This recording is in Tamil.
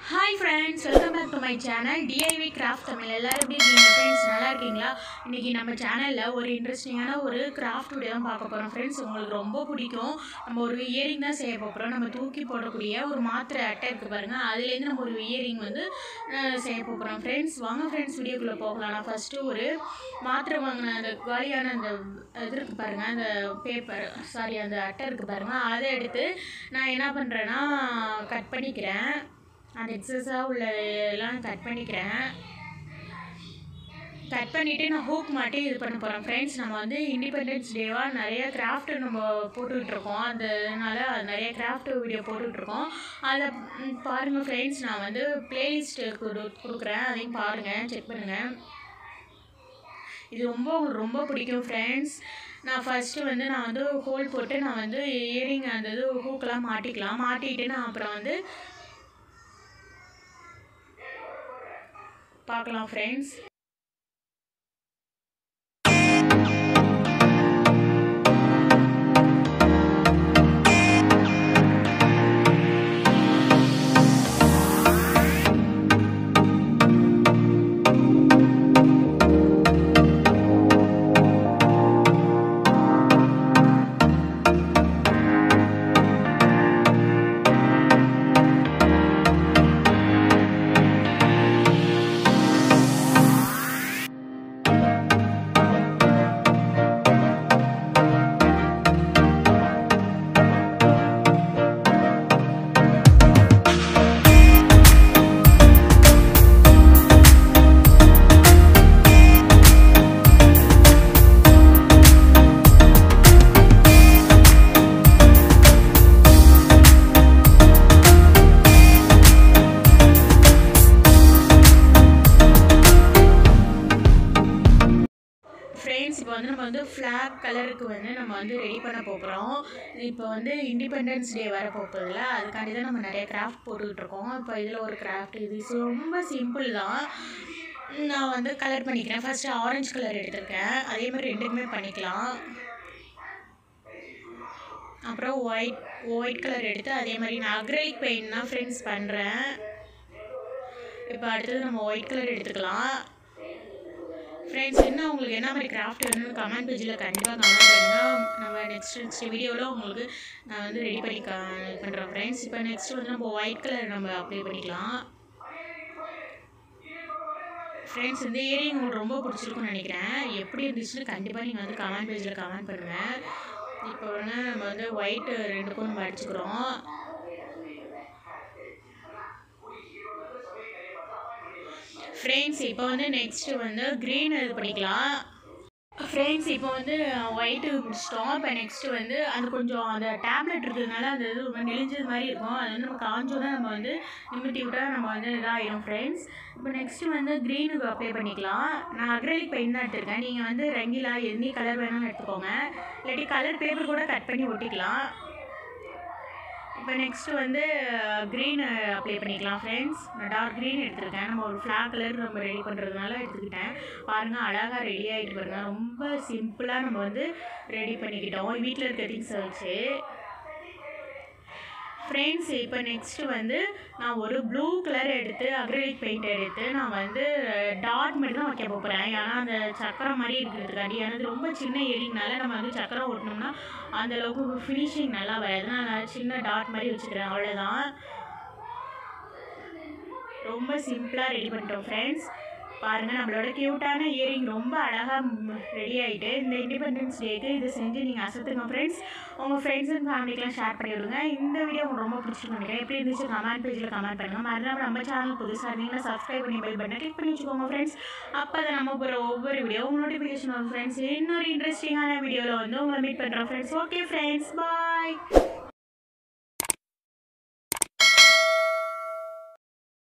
hi friends welcome back to my channel DIY craft Tamil எல்லாரும் எப்படி இருக்கீங்க ஃப்ரெண்ட்ஸ் நல்லா இருக்கீங்களா இன்றைக்கி நம்ம சேனலில் ஒரு இன்ட்ரெஸ்டிங்கான ஒரு கிராஃப்ட் வீடியோ தான் பார்க்க போகிறோம் ஃப்ரெண்ட்ஸ் உங்களுக்கு ரொம்ப பிடிக்கும் நம்ம ஒரு இயரிங் தான் செய்ய போகிறோம் நம்ம தூக்கி போடக்கூடிய ஒரு மாத்திரை அட்டை இருக்குது பாருங்கள் அதுலேருந்து நம்ம ஒரு இயரிங் வந்து அஹ், செய்ய போகிறோம் ஃப்ரெண்ட்ஸ் வாங்க ஃப்ரெண்ட்ஸ் வீடியோக்குள்ளே போகலாம் நான் ஃபஸ்ட்டு ஒரு மாத்திரை வாங்கின அந்த காலியான அந்த இது இருக்குது பாருங்கள் அந்த பேப்பர் சாரி அந்த அட்டை இருக்குது பாருங்கள் அதை எடுத்து நான் என்ன பண்ணுறேன்னா கட் பண்ணிக்கிறேன் அந்த எக்ஸஸாக உள்ள எல்லாம் கட் பண்ணிக்கிறேன் கட் பண்ணிவிட்டு நான் ஹூக் மாட்டி இது பண்ண போகிறேன் ஃப்ரெண்ட்ஸ் நம்ம வந்து இண்டிபெண்டன்ஸ் டேவாக நிறைய கிராஃப்ட் நம்ம போட்டுட்ருக்கோம் அதனால நிறைய கிராஃப்ட் வீடியோ போட்டுட்ருக்கோம் அதை ம், பாருங்கள் ஃப்ரெண்ட்ஸ் நான் வந்து பிளேலிஸ்ட் கொடு கொடுக்குறேன் அதையும் பாருங்கள் செக் பண்ணுங்கள் இது ரொம்ப உங்களுக்கு ரொம்ப பிடிக்கும் ஃப்ரெண்ட்ஸ் நான் ஃபஸ்ட்டு வந்து நான் வந்து ஹோல் போட்டு நான் வந்து இயரிங் அந்த இது ஹூக்கெல்லாம் மாட்டிக்கலாம் மாட்டிட்டு நான் அப்புறம் வந்து பார்க்கலாம் ஃப்ரெண்ட்ஸ் ஃப்ரெண்ட்ஸ் இப்போ வந்து நம்ம வந்து ஃப்ளாக் கலருக்கு வந்து நம்ம வந்து ரெடி பண்ண போகிறோம் இப்போ வந்து இண்டிபெண்டன்ஸ் டே வர போகுதுல அதுக்காண்டி தான் நம்ம நிறைய கிராஃப்ட் போட்டுக்கிட்டு இருக்கோம் இப்போ இதில் ஒரு கிராஃப்ட் இது so ரொம்ப சிம்பிள் தான் நான் வந்து கலர் பண்ணிக்கிறேன் ஃபஸ்ட்டு ஆரஞ்சு கலர் எடுத்திருக்கேன் அதே மாதிரி ரெண்டுக்குமே பண்ணிக்கலாம் அப்புறம் ஒயிட் ஒயிட் கலர் எடுத்து அதே மாதிரி நான் அக்ரலிக் பெயிண்ட் தான் ஃப்ரெண்ட்ஸ் பண்ணுறேன் இப்போ அடுத்தது நம்ம ஒயிட் கலர் எடுத்துக்கலாம் ஃப்ரெண்ட்ஸ் இன்னும் உங்களுக்கு என்ன மாதிரி கிராஃப்ட் வேணும்னு கமெண்ட் பேஜில் கண்டிப்பாக கமெண்ட் பண்ணுங்கள் நம்ம நெக்ஸ்ட் நெக்ஸ்ட் வீடியோவில் உங்களுக்கு நான் வந்து ரெடி பண்ணி க பண்ணுறேன் ஃப்ரெண்ட்ஸ் இப்போ நெக்ஸ்ட் வந்து நம்ம ஒயிட் கலர் நம்ம அப்ளை பண்ணிக்கலாம் ஃப்ரெண்ட்ஸ் இந்த இயரிங் உங்களுக்கு ரொம்ப பிடிச்சிருக்கும்னு நினைக்கிறேன் எப்படி இருந்துச்சுன்னு கண்டிப்பாக நீங்கள் வந்து கமெண்ட் பேஜில் கமெண்ட் பண்ணுங்கள் இப்போ வந்து நம்ம வந்து ஒயிட் ரெண்டுக்கும் நம்ம அடிச்சுக்கிறோம் ஃப்ரெண்ட்ஸ் இப்போ வந்து நெக்ஸ்ட்டு வந்து க்ரீன் இது பண்ணிக்கலாம் ஃப்ரெண்ட்ஸ் இப்போ வந்து ஒயிட்டு முடிச்சிட்டோம் இப்போ நெக்ஸ்ட்டு வந்து அது கொஞ்சம் அந்த டேப்லெட் இருக்கிறதுனால அந்த இது ரொம்ப நெளிஞ்சது மாதிரி இருக்கும் அது வந்து நம்ம காஞ்சோன்னா நம்ம வந்து நிமிட்டி விட்டால் நம்ம வந்து இதாகிடும் ஃப்ரெண்ட்ஸ் இப்போ நெக்ஸ்ட்டு வந்து க்ரீனுக்கு அப்ளை பண்ணிக்கலாம் நான் அக்ரலிக் பெயிண்ட் தான் எடுத்திருக்கேன் நீங்கள் வந்து ரங்கிலா எந்த கலர் வேணாலும் எடுத்துக்கோங்க இல்லாட்டி கலர் பேப்பர் கூட கட் பண்ணி ஒட்டிக்கலாம் இப்போ நெக்ஸ்ட்டு வந்து க்ரீன் அப்ளை பண்ணிக்கலாம் ஃப்ரெண்ட்ஸ் நான் டார்க் க்ரீன் எடுத்திருக்கேன் நம்ம ஒரு ஃப்ளாக் கலர் நம்ம ரெடி பண்ணுறதுனால எடுத்துக்கிட்டேன் பாருங்கள் அழகாக ரெடி ஆகிட்டு பாருங்க ரொம்ப சிம்பிளாக நம்ம வந்து ரெடி பண்ணிக்கிட்டோம் வீட்டில் இருக்க திங்ஸை வச்சு ஃப்ரெண்ட்ஸ் இப்போ நெக்ஸ்ட்டு வந்து நான் ஒரு ப்ளூ கலர் எடுத்து அக்ரலிக் பெயிண்ட் எடுத்து நான் வந்து டாட் மட்டும் தான் வைக்க போகிறேன் ஏன்னா அந்த சக்கரம் மாதிரி இருக்கிறதுக்காண்டி ஏன்னா இது ரொம்ப சின்ன இயரிங்னால நம்ம வந்து சக்கரம் ஓட்டினோம்னா அந்த அளவுக்கு ஃபினிஷிங் நல்லா வராது நான் சின்ன டாட் மாதிரி வச்சுக்கிறேன் அவ்வளோதான் ரொம்ப சிம்பிளாக ரெடி பண்ணிட்டோம் ஃப்ரெண்ட்ஸ் பாருங்கள் நம்மளோட க்யூட்டான இயரிங் ரொம்ப அழகாக ரெடி ஆகிட்டு இந்த இண்டிபெண்டன்ஸ் டேக்கு இது செஞ்சு நீங்கள் அசத்துங்க ஃப்ரெண்ட்ஸ் உங்கள் ஃப்ரெண்ட்ஸ் அண்ட் ஃபேமிலிக்கெலாம் ஷேர் பண்ணி விடுங்க இந்த வீடியோ உங்களுக்கு ரொம்ப பிடிச்சிருக்கு நினைக்கிறேன் எப்படி இருந்துச்சு கமெண்ட் பேஜில் கமெண்ட் பண்ணுங்கள் மறந்துடாம நம்ம சேனல் புதுசாக இருந்தீங்கன்னா சப்ஸ்கிரைப் பண்ணி பெல் பட்டனை கிளிக் பண்ணி வச்சுக்கோங்க ஃப்ரெண்ட்ஸ் அப்போ தான் நம்ம போகிற ஒவ்வொரு வீடியோ உங்கள் நோட்டிஃபிகேஷன் வரும் ஃப்ரெண்ட்ஸ் இன்னொரு இன்ட்ரெஸ்டிங்கான வீடியோவில் வந்து உங்களை மீட் பண்ணுறோம் ஃப்ரெண்ட்ஸ் ஓகே ஃப்ரெண்ட்ஸ் பாய்